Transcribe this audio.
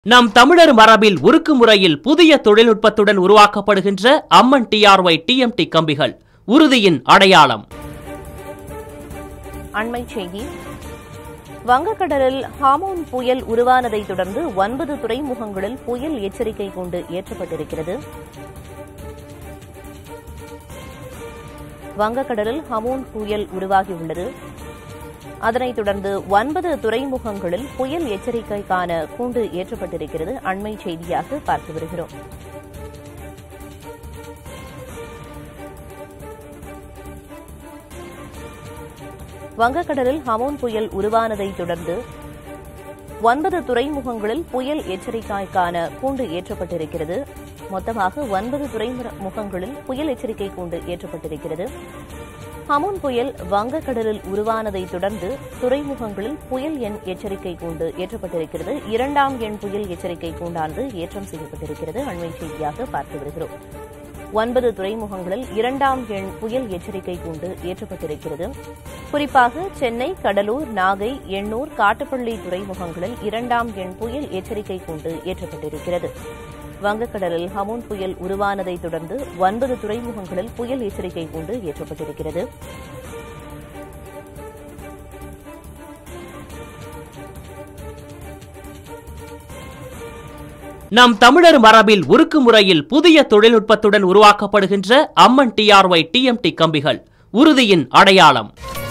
நம் தமிழர் மரபில் உருக்கு முறையில் புதிய தொழில்நுட்பத்துடன் உருவாக்கப்படுகின்ற அம்மன் டிஆர்ஒய் டிஎம்டி கம்பிகள் உறுதியின் அடையாளம் அண்மைச் செய்தி வங்கக்கடலில் ஹாமோன் புயல் உருவானதைத் தொடர்ந்து ஒன்பது துறைமுகங்களில் புயல் எச்சரிக்கை கூண்டு ஏற்றப்பட்டிருக்கிறது வங்கக்கடலில் ஹமோன் புயல் உருவாகியுள்ளது அதனைத் தொடர்ந்து ஒன்பது துறைமுகங்களில் புயல் எச்சரிக்கைக்கான கூண்டு ஏற்றப்பட்டிருக்கிறது அண்மைச் செய்தியாக பார்த்து வருகிறோம் வங்கக்கடலில் ஹமோன் புயல் உருவானதைத் தொடர்ந்து ஒன்பது துறைமுகங்களில் புயல் எச்சரிக்கைக்கான கூண்டு ஏற்றப்பட்டிருக்கிறது மொத்தமாக ஒன்பது துறைமுகங்களில் புயல் எச்சரிக்கை கூண்டு ஏற்றப்பட்டிருக்கிறது ஹமோன் புயல் வங்கக்கடலில் உருவானதைத் தொடர்ந்து துறைமுகங்களில் புயல் எண் எச்சரிக்கை கூண்டு ஏற்றப்பட்டிருக்கிறது இரண்டாம் எண் புயல் எச்சரிக்கை கூண்டானது ஏற்றம் செய்யப்பட்டிருக்கிறது அண்மை செய்தியாக பார்த்து வருகிறோம் ஒன்பது துறைமுகங்களில் இரண்டாம் எண் புயல் எச்சரிக்கை கூண்டு ஏற்றப்பட்டிருக்கிறது குறிப்பாக சென்னை கடலூர் நாகை எண்ணூர் காட்டுப்பள்ளி துறைமுகங்களில் இரண்டாம் எண் புயல் எச்சரிக்கை கூண்டு ஏற்றப்பட்டிருக்கிறது வங்கக்கடலில் ஹமூன் புயல் உருவானதைத் தொடர்ந்து ஒன்பது துறைமுகங்களில் புயல் எச்சரிக்கை கூண்டு ஏற்றப்பட்டிருக்கிறது நம் தமிழர் மரபில் உருக்கு முறையில் புதிய தொழில்நுட்பத்துடன் உருவாக்கப்படுகின்ற அம்மன் டிஆர்ஒய் டிஎம்டி கம்பிகள் உறுதியின் அடையாளம்